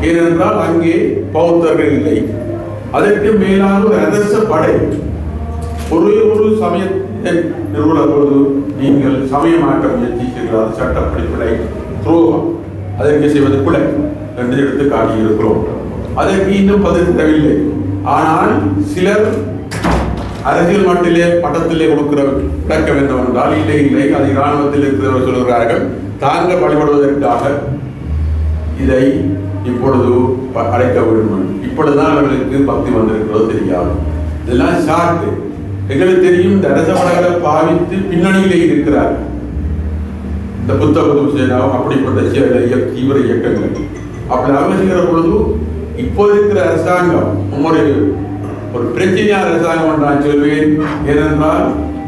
ஏனென்றால் அங்கே பௌத்தர்கள் இல்லை அதற்கு மேலாக ஒரு அரச படை ஒரே ஒரு சமயத்தை நிறுவன பொழுது நீங்கள் சமயமாக்க முயற்சிக்கிறீர்கள் அது சட்டப்படி பிழை துரோகம் அதற்கு செய்வது பிழை என்று எடுத்து காட்டியிருக்கிறோம் அதற்கு இன்னும் பதில் தரவில்லை ஆனால் சிலர் அரசியல் மட்டிலே பட்டத்திலே கொடுக்கிற விளக்கம் என்னவென்றால் இல்லை இல்லை அது இராணுவத்தில் இருக்கிறவர் சொல்கிறார்கள் தாங்கள் வழிபடுவதற்காக இதை இப்பொழுது ப- அடைக்க வேண்டும் இப்பொழுதுதான் அவர்களுக்கு பக்தி வந்திருக்கிறதோ தெரியாது இதெல்லாம் ஷார்ட் எங்களுக்கு தெரியும் இந்த அரச படங்களை பாவித்து பின்னணியிலே இருக்கிறார்கள் இந்த புத்த புத்த சேனாவும் அப்படிப்பட்ட சில இய- தீவிர இயக்கங்கள் அப்படி ஆலோசிக்கிற பொழுது இப்போது இருக்கிற அரசாங்கம் ஒரு ஒரு பிரச்சனையான அரசாங்கம் என்று நான் சொல்வேன் ஏனென்றால்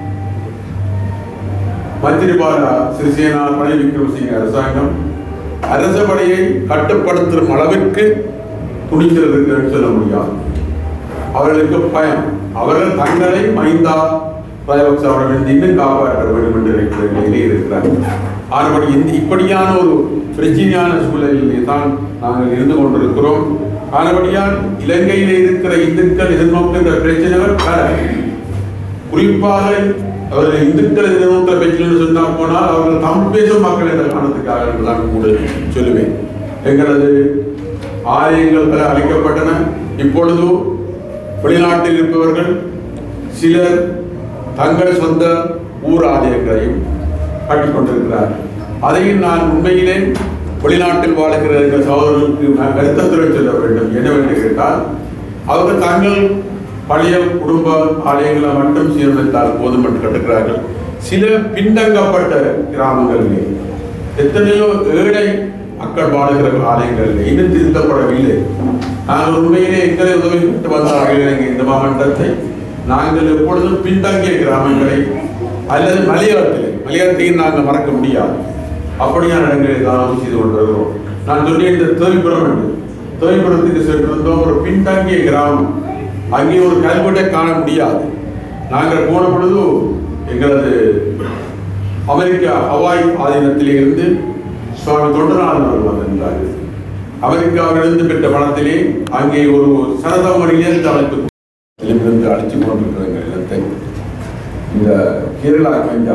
மந்திரிபால சிறிசேனா ரணில் விக்ரமசிங்க அரசாங்கம் அரச படையை கட்டுப்படுத்தும் அளவிற்கு துணிச்சல் இருக்கிறது சொல்ல முடியாது அவர்களுக்கு பயம் அவர்கள் தங்களை மைந்தா ராஜபக்ச அவர்கள் இன்னும் காப்பாற்ற வேண்டும் என்று இருக்கிற நிலையிலே இருக்கிறார்கள் ஆனபடி இந்த இப்படியான ஒரு பிரச்சனையான சூழலிலே தான் நாங்கள் இருந்து கொண்டிருக்கிறோம் ஆனபடியால் இலங்கையிலே இருக்கிற இந்துக்கள் எதிர்நோக்கின்ற பிரச்சனைகள் பல குறிப்பாக அவர்கள் இந்துக்கள் எதிர்நோக்கிற பிரச்சனை சொன்னால் போனால் அவர்கள் தமிழ் பேசும் மக்கள் என்ற காரணத்துக்காக என்று தான் கூட சொல்லுவேன் எங்களது ஆலயங்கள் பல அழைக்கப்பட்டன இப்பொழுது வெளிநாட்டில் இருப்பவர்கள் சிலர் தங்கள் சொந்த ஊர் ஆலயங்களையும் கட்டிக் கொண்டிருக்கிறார்கள் அதையும் நான் உண்மையிலே வெளிநாட்டில் வாழ்கிற எங்கள் சகோதரர்களுக்கு நான் வருத்தத்துடன் சொல்ல வேண்டும் என்னவென்று கேட்டால் அவர்கள் தங்கள் பழைய குடும்ப ஆலயங்களை மட்டும் சீரமைத்தால் போதும் என்று கட்டுகிறார்கள் சில பின்தங்கப்பட்ட கிராமங்களிலே எத்தனையோ ஏழை மக்கள் வாழுகிற ஆலயங்களில் இன்னும் திருத்தப்படவில்லை நாங்கள் உண்மையிலே எங்களை உதவி விட்டு வந்தார்கள் எங்கள் இந்த மாவட்டத்தை நாங்கள் எப்பொழுதும் பின்தங்கிய கிராமங்களை அல்லது மலையாளத்திலே மலையாளத்தையும் நாங்கள் மறக்க முடியாது அப்படியான இடங்களை தான் செய்து கொண்டிருக்கிறோம் நான் சொன்னேன் இந்த தேவிபுரம் என்று தேவிபுரத்துக்கு சென்றிருந்தோம் ஒரு பின்தங்கிய கிராமம் அங்கே ஒரு கல்வெட்டை காண முடியாது நாங்கள் போன பொழுது எங்களது அமெரிக்கா ஹவாய் ஆதீனத்திலே இருந்து சுவாமி தொண்டராளன் அவர்கள் வந்திருந்தார்கள் அமெரிக்காவிலிருந்து பெற்ற பணத்திலே அங்கே ஒரு சரதமணியிலிருந்து அழைத்து இருந்து அழைச்சு கொண்டிருக்கிற இடத்தை இந்த கேரளா கஞ்சா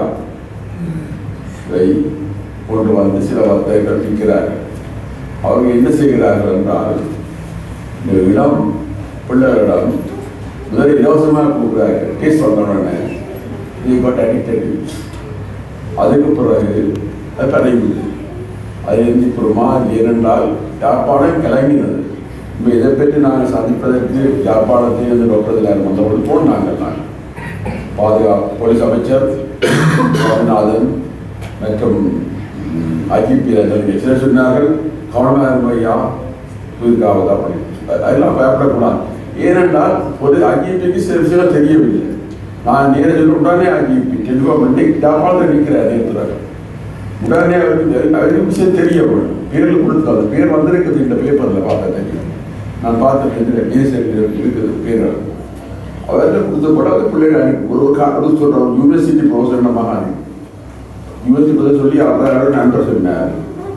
இதை கொண்டு வந்து சில வர்த்தகர்கள் விற்கிறார்கள் அவங்க என்ன செய்கிறார்கள் என்றால் இந்த இடம் பிள்ளைகளிடம் முதல் இலவசமாக கொடுக்குறார்கள் கேஸ் வந்தோடனே நீ பட் அடிக்டட் அதுக்கு பிறகு அது தடையுது அது இருந்து புறமா ஏனென்றால் யாழ்ப்பாணம் கிளம்பினது இப்போ இதை பற்றி நாங்கள் சந்திப்பதற்கு யாழ்ப்பாணத்தில் இருந்து டாக்டர் எல்லாரும் வந்தபோது போனாங்க நாங்கள் பாதுகாப்பு போலீஸ் அமைச்சர் சுவாமிநாதன் மற்றும் ஐஜிபி சிலர் சொன்னார்கள் கவனமாக இருக்கும் ஐயா புதுக்காவதா பண்ணி அதெல்லாம் பயப்படக்கூடாது ஏனென்றால் ஒரு ஐஜிபிக்கு சில விஷயங்கள் தெரியவில்லை நான் நேரம் சொல்ல உடனே ஐஜிபி டெலிஃபோன் பண்ணி யாழ்ப்பாணத்தில் நிற்கிறேன் நேரத்தில் உடனே அவருக்கு தெரி- அவருக்கு விஷயம் தெரிய வரும் பேரில் கொடுத்து அந்த பேர் வந்திருக்குது இந்த பேப்பரில் பார்த்தா தெரியும் நான் பார்த்த இதில் நேசர் இருக்குது பேர் அவர்கிட்ட கொடுத்த கூட அந்த பிள்ளைகள் அனுப்பி ஒரு ஒரு காரணம் சொல்ற ஒரு யூனிவர்சிட்டி ப்ரொஃபஸர் நம்ம யூனிவர்சிட்டி பதில் சொல்லி அவர் நண்பர் சொன்னார்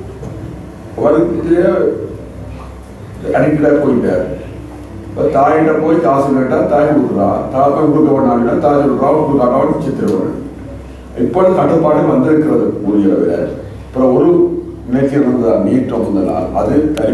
அவருக்கு அடிக்கடாக போயிட்டார் இப்போ தாயிட்ட போய் காசு கேட்டா தாய் கொடுக்குறா தாய் போய் கொடுக்க வேணாம்னா தாய் சொல்றா கொடுக்காம சித்திரவன் இப்பொழுது கட்டுப்பாடு வந்திருக்கிறது ஊழியரை விட அப்புறம் ஒரு நினைக்கிறது நீட்டம் முதலால் அது தனி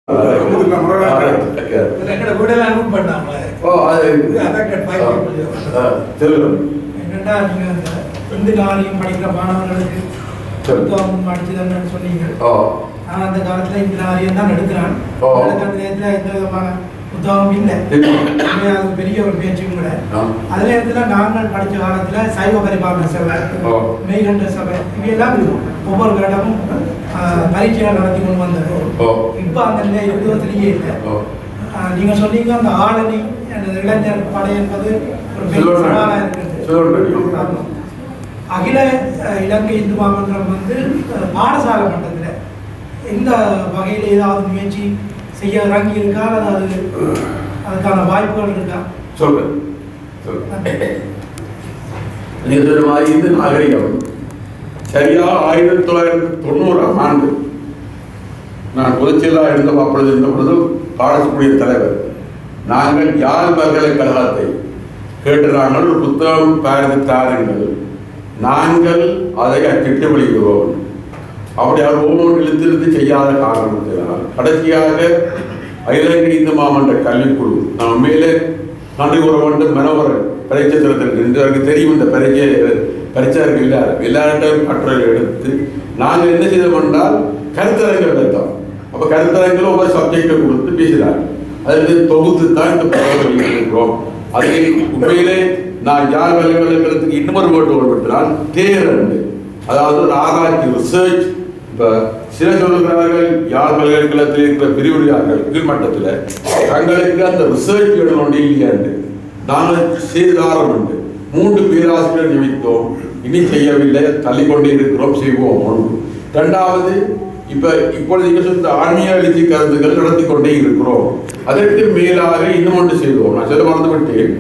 எங்கட வீடெல்லாம் ரூட் பண்ணாமல ஓ அது affected five people. ஆ, சொல்லுங்க என்னடா நீங்க அந்த இந்து நாளையும் படிக்கிற மாணவர்களுக்கு சரி. புத்தகம் அடிச்சுதான்னு சொன்னீங்க ஓ நான் அந்த காலத்துல இந்த நாளையும் தான் எடுக்கிறான் ஓ. எனக்கு அந்த நேரத்துல எந்த விதமான புத்தகம் இல்லை இல்லை. உண்மையா அது பெரிய ஒரு பேச்சும் கூட ஆ. அதே நேரத்துல நாங்கள் படிச்ச காலத்துல சைவ பரிபாலன சபை ஓ. மெய்கண்ட சபை இவையெல்லாம் இருக்கும் ஒவ்வொரு கட்டமும் பரீட்சைகள் நடத்தி கொண்டு வந்தது ஓ. இப்போ அந்த நிலை இருபத்திலேயே இல்லை ஓ ஆஹ் நீங்க சொன்னீங்க அந்த ஆளணி அந்த இளைஞர் படை என்பது ஒரு பெரிய சொல்லுங்க. சவாலா இருக்குது சொல்லுங்க. ஆமா. அகில அஹ், இலங்கை இந்து மாமன்றம் வந்து அஹ், பாடசாலை மட்டத்தில் இந்த வகையில் ஏதாவது முயற்சி செய்ய இறங்கி இருக்கா அல்லது அது அதுக்கான வாய்ப்புகள் இருக்கா சொல்றேன் சொல்றேன் நீங்க சொன்ன மாதிரி இந்த நாகரிகம் சரியா ஆயிரத்தி தொள்ளாயிரத்தி தொண்ணூறாம் ஆண்டு நான் பொதுச்செயலாக இருந்த அப்பொழுது இருந்த பொழுது பாடக்கூடிய தலைவர் நாங்கள் யாழ் பல்கலைக்கழகத்தை கேட்டு நாங்கள் ஒரு புத்தகம் பார்த்து தாருங்கள் நாங்கள் அதை அச்சிட்டு வெளியிடுவோம் அப்படி அவர் ஒவ்வொரு இழுத்து இழுத்து செய்யாத காரணத்தினால் கடைசியாக அகிலங்கை இந்து மாமன்ற கல்விக்குழு நம்ம மேலே நன்றி கூற வேண்டும் மனோகர் பரீட்சை திறத்திற்கு இன்றைக்கு தெரியும் இந்த பரீட்சை பரீட்சைக்கு இல்லை எல்லார்ட்டையும் கட்டுரை எடுத்து நாங்கள் என்ன செய்தோம் என்றால் கருத்தரங்கள் எடுத்தோம் அப்போ கருத்தரங்கில் ஒவ்வொரு சப்ஜெக்டை கொடுத்து பேசினார் அதில் தொகுத்து தான் இந்த புத்தகம் வெளியிட்டிருக்கிறோம் அதில் உண்மையிலே நான் யார் பல்கலைக்கழகத்துக்கு இன்னொரு வேண்டு கொடுத்தால் தேரண்டு அதாவது ஒரு ஆராய்ச்சி ரிசர்ச் இப்போ சில சொல்லுகிறார்கள் யார் பல்கலைக்கழகத்தில் இருக்கிற விரிவுரையாளர்கள் கீழ்மட்டத்தில் தங்களுக்கு அந்த ரிசர்ச் இடணும் இல்லையாண்டு நாங்கள் செய்தாரம் உண்டு மூன்று பேராசிரியர் நியமித்தோம் இனி செய்யவில்லை தள்ளிக்கொண்டே இருக்கிறோம் செய்வோம் ஒன்று இரண்டாவது இப்ப இப்பொழுது நீங்க சொன்ன ஆன்மீக எழுச்சி கருத்துக்கள் நடத்தி கொண்டே இருக்கிறோம் அதற்கு மேலாக இன்னும் ஒன்று செய்தோம் நான் சொல்ல மறந்து விட்டேன்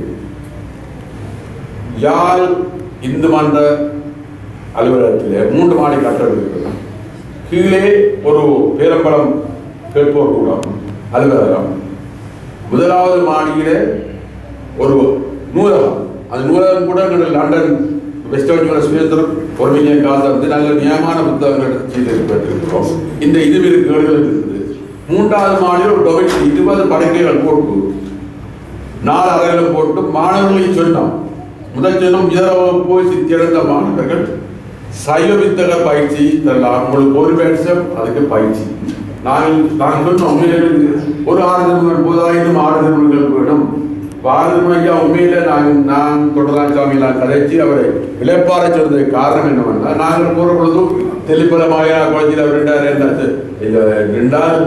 யாழ் இந்து மன்ற அலுவலகத்தில் மூன்று மாடி கட்டடம் இருக்கிறது கீழே ஒரு பேரம்பலம் கேட்போர் கூடம் அலுவலகம் முதலாவது மாடியில ஒரு நூலகம் அந்த நூலகம் கூட எங்கள் லண்டன் வெஸ்டர்ன் யூனிவர்சிட்டி பொறுமையின் காலத்தில் வந்து நாங்கள் நியமான புத்தகங்கள் எடுத்து செய்திருக்கிறோம் இந்த இது கேடுகள் இருக்குது மூன்றாவது மாடியில் ஒரு டொமைன் இருபது படுக்கைகள் போட்டு நாலு அறைகளும் போட்டு மாணவர்களையும் சொன்னோம் முதல் சொன்னோம் இதர போய் சித்தியடைந்த மாணவர்கள் சைவ வித்தக பயிற்சி தரலாம் உங்களுக்கு ஒரு வருஷம் அதுக்கு பயிற்சி நாங்கள் நாங்கள் சொன்னோம் உண்மையிலே ஒரு ஆறு நிறுவனங்கள் போதாயிரம் ஆறு நிறுவனங்கள் வேணும் பாரதம் ஐயா உண்மையில நாங்கள் நான் தொடரான் சாமியெல்லாம் கதைச்சு அவரை இழப்பார சொன்னதுக்கு காரணம் என்னவென்னா நாங்கள் போகிற பொழுதும் தெளிப்பலமாயா குழந்தையில் ரெண்டாயிரம் ரெண்டாயிரத்து ரெண்டால்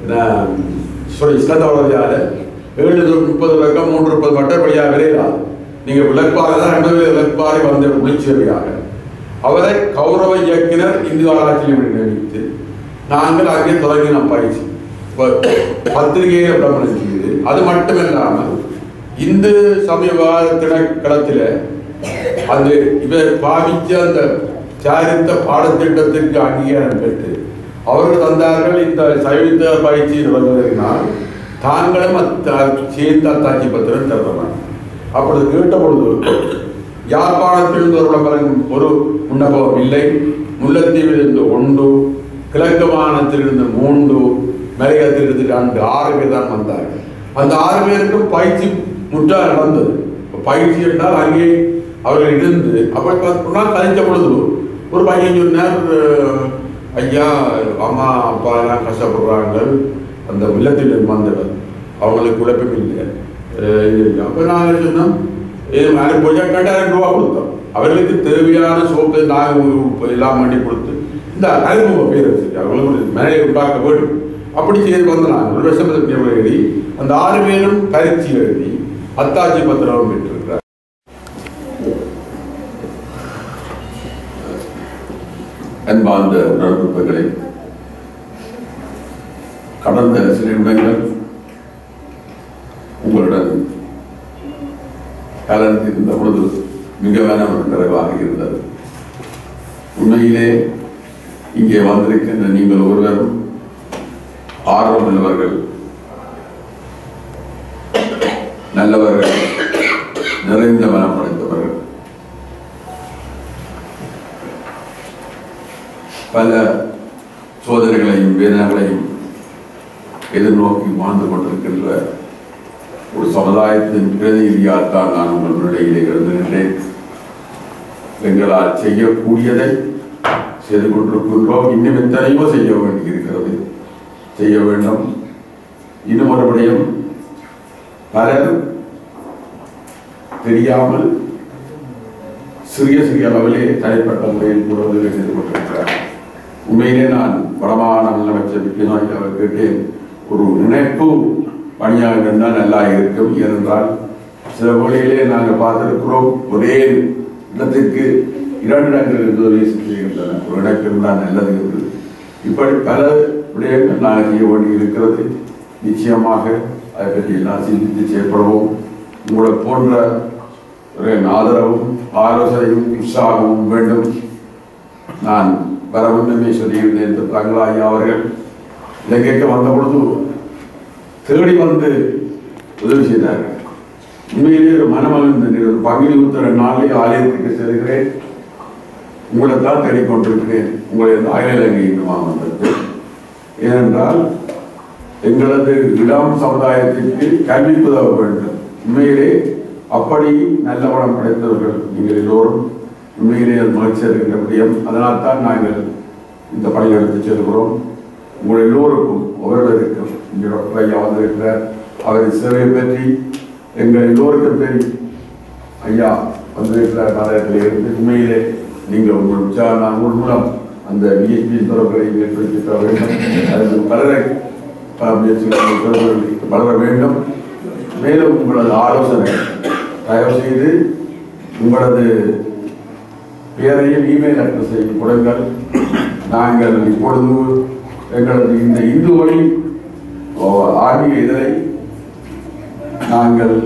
சொல்லி இஸ்லாத்தவரதியால் ஏழு முப்பது வரைக்கும் மூன்று முப்பது மட்டும் வழியாக விரையாது நீங்கள் விளப்பாறை தான் ரெண்டு விளப்பாறை வந்த முயற்சியாக அவரை கௌரவ இயக்குனர் இந்து ஆராய்ச்சி நியமித்து நாங்கள் அங்கே தொடங்கின பயிற்சி இப்போ பத்திரிகையை விளம்பரம் செய்யுது அது மட்டும் இல்லாமல் இந்து சமயவாத திணைக்களத்தில் அந்த இவர் பாவிச்ச அந்த சாரித்த பாடத்திட்டத்திற்கு அங்கீகாரம் பெற்று அவர்கள் தந்தார்கள் இந்த சைவித்த பயிற்சி நடந்ததினால் தாங்களும் அத்த- சேர்ந்து அத்தாட்சி பத்திரம் தரலாம் அப்பொழுது கேட்ட பொழுது யாழ்ப்பாணத்திலிருந்து ஒரு விளம்பரம் ஒரு விண்ணப்பம் இல்லை முல்லைத்தீவிலிருந்து ஒன்று கிழக்கு மாநிலத்திலிருந்து மூன்று மலையத்திலிருந்து ரெண்டு ஆறு பேர் தான் வந்தார்கள் அந்த ஆறு பேருக்கும் பயிற்சி முற்றா நடந்தது பயிற்சி என்றால் அங்கே அவர்கள் இருந்து அப்படி பார்த்தோம்னா கலைஞ்ச பொழுது ஒரு பையன் சொன்னார் அஹ், ஐயா அம்மா அப்பா எல்லாம் கஷ்டப்படுறாங்க அந்த உள்ளத்தில் வந்தவர் அவங்களுக்கு உழைப்பும் இல்லை அஹ், இது அப்போ நாங்கள் சொன்னோம் இது மாதிரி போய் ரெண்டாயிரம் ரூபா கொடுத்தோம் அவர்களுக்கு தேவையான சோப்பு நாங்கள் எல்லாம் பண்ணி கொடுத்து இந்த அறிமுக பேர் வச்சிருக்கு அவங்களுக்கு ஒரு மேலே உண்டாக்க வேண்டும் அப்படி செய்து வந்த நாங்கள் ஒரு வருஷம் எழுதி அந்த ஆறு பேரும் பயிற்சி எழுதி அத்தாட்சி பத்திரம் பெற்றிருக்கிறார் அன்பார்ந்த உடற்புகளை கடந்த சில நிமிடங்கள் உங்களுடன் கலந்து இருந்த பொழுது மிகவான ஒரு நிறைவாக இருந்தது உண்மையிலே இங்கே வந்திருக்கின்ற நீங்கள் ஒருவரும் ஆர்வமுள்ளவர்கள் நல்லவர்கள் நிறைந்த மனம் படைத்தவர்கள் பல சோதனைகளையும் வேதனைகளையும் எதிர்நோக்கி வாழ்ந்து கொண்டிருக்கின்ற ஒரு சமுதாயத்தின் பிரதிநிதியாகத்தான் நான் உங்கள் முன்னிலையிலே எழுந்துகின்றேன் எங்களால் செய்யக்கூடியதை செய்து கொண்டிருக்கின்றோம் இன்னும் எத்தனையோ செய்ய வேண்டியிருக்கிறது செய்ய வேண்டும் இன்னும் ஒரு விடயம் பலர் தெரியாமல் சிறிய சிறிய அளவிலே தனிப்பட்ட முறையில் கூட உதவி செய்து கொண்டிருக்கிறார் உண்மையிலே நான் வடமான முதலமைச்சர் விஜயநாயக் அவர் கேட்டேன் ஒரு நினைப்பு பணியாக இருந்தால் நல்லா இருக்கும் ஏனென்றால் சில வேளையிலே நாங்கள் பார்த்திருக்கிறோம் ஒரே இடத்திற்கு இரண்டு இடங்கள் இருந்து உதவி செய்கின்றன ஒரு இடம் இருந்தால் நல்லது என்று இப்படி பல விடயங்கள் நாங்கள் செய்ய வேண்டி இருக்கிறது நிச்சயமாக அதை பற்றி எல்லாம் சிந்தித்து செயல்படுவோம் உங்களை போன்ற ஒரு ஆதரவும் ஆலோசனையும் உற்சாகமும் வேண்டும் நான் வர முன்னமே சொல்லியிருந்தேன் இந்த தங்களாய் அவர்கள் இலங்கைக்கு வந்த பொழுது தேடி வந்து உதவி செய்தார் உண்மையிலேயே ஒரு மனமகிழ்ந்த நிகழ்வு பங்குனி உத்தர நாளே ஆலயத்துக்கு செல்கிறேன் உங்களை தான் தேடிக்கொண்டிருக்கிறேன் உங்களை இந்த அகில இலங்கை இந்துமா வந்தது ஏனென்றால் எங்களது இளம் சமுதாயத்திற்கு கல்வி உதவ வேண்டும் உண்மையிலே அப்படி நல்ல வளம் படைத்தவர்கள் நீங்கள் எல்லோரும் உண்மையிலே அது மகிழ்ச்சி இருக்கின்ற விடயம் அதனால் தான் நாங்கள் இந்த பணியை எடுத்து செல்கிறோம் உங்கள் எல்லோருக்கும் ஒவ்வொருவருக்கும் இங்கே டாக்டர் ஐயா வந்திருக்கிறார் அவரின் சேவையை பற்றி எங்கள் எல்லோருக்கும் தெரியும் ஐயா வந்திருக்கிறார் காலத்தில் இருந்து உண்மையிலே நீங்கள் உங்கள் உற்சாக நான் உங்கள் மூலம் அந்த விஐபி தொடர்புகளை ஏற்படுத்தி தர வேண்டும் அதற்கு பலரை பல முயற்சிகளை தொடர்புகளை வளர வேண்டும் மேலும் உங்களது ஆலோசனை தயவு செய்து உங்களது பெயரையும் இமெயில் அட்ரஸை கொடுங்கள் நாங்கள் இப்பொழுது எங்களது இந்த இந்து வழி ஓ, ஆன்மீக இதழை நாங்கள்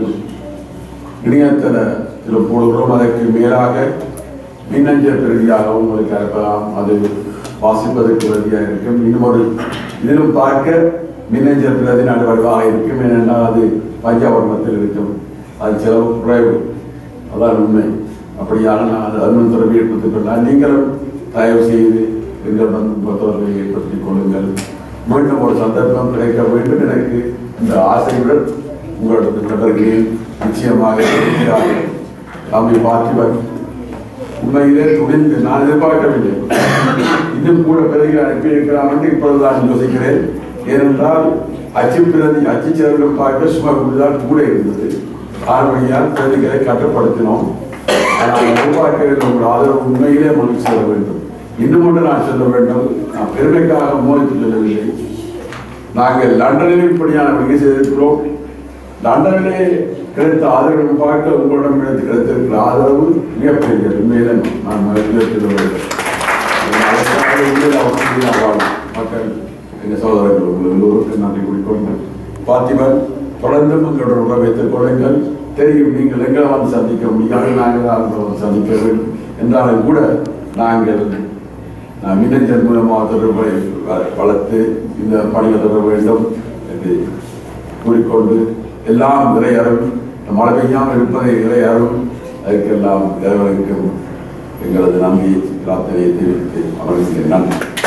இணையதளத்தில் போடுகிறோம் அதற்கு மேலாக மின்னஞ்சல் பிரதியாக உங்களுக்கு அனுப்பலாம் அது வாசிப்பதற்கு வசதியாக இருக்கும் இன்னும் ஒரு இதிலும் பார்க்க மின்னஞ்சல் பிரதி நடுவர்களாக இருக்கும் ஏனென்றால் அது பஞ்சாபர்மத்தில் இருக்கும் அது செலவு குறைவு அதான் உண்மை அப்படியான நான் அது அருண் தொடர்பு ஏற்படுத்திக் கொண்டால் நீங்களும் தயவு செய்து எங்கள் வந்து தொடர்பை ஏற்படுத்திக் கொள்ளுங்கள் மீண்டும் ஒரு சந்தர்ப்பம் கிடைக்க வேண்டும் எனக்கு இந்த ஆசையுடன் உங்களுக்கு தொடர்கிறேன் நிச்சயமாக இருக்கிறார்கள். தம்பி பார்த்திபன் உண்மையிலே துணிந்து நான் எதிர்பார்க்கவில்லை இன்னும் கூட பிறகு அனுப்பி இருக்கிறான் என்று இப்பொழுதுதான் யோசிக்கிறேன் ஏனென்றால் அச்சு பிரதி அச்சு சேரலும் பார்க்க சும்மா தான் கூட இருந்தது ஆண்மையால் பிரதிகளை கட்டுப்படுத்தினோம் ஆனால் எதிர்பார்க்கவில்லை உங்கள் ஆதரவு உண்மையிலே மகிழ்ச்சி செல்ல வேண்டும் இன்னும் ஒன்று நான் சொல்ல வேண்டும் நான் பெருமைக்காக மோதித்து சொல்லவில்லை நாங்கள் லண்டனில் இப்படியான வகை செய்திருக்கிறோம் லண்டனிலே கிடைத்த ஆதரவு பார்க்க உங்களிடம் கிடைத்து கிடைத்திருக்கிற ஆதரவு மிகப்பெரியது உண்மையிலே நான் மகிழ்ச்சி வேண்டும் அதற்காக உண்மையில் அவசியம் நான் வாழும் மக்கள் எங்கள் சகோதரர்கள் உங்கள் எல்லோருக்கும் நன்றி கூறிக்கொண்டு பார்த்திபன் தொடர்ந்து உங்களுடன் உறவை வைத்துக் கொள்ளுங்கள் தெரியும் நீங்கள் எங்களை வந்து சந்திக்க முடியாது நாங்கள் தான் உங்களை வந்து சந்திக்க வேண்டும் என்றாலும் கூட நாங்கள் நான் மின்னஞ்சல் மூலமாக தொடர்பை வ- வளர்த்து இந்த பணியை தொடர வேண்டும் என்று கூறிக்கொண்டு எல்லாம் இறையரும் மழை பெய்யாமல் இருப்பதை இறையரும் அதுக்கெல்லாம் இறைவனுக்கும் எங்களது நம்பியை பிரார்த்தனையை தெரிவித்து அவர்களுக்கு நன்றி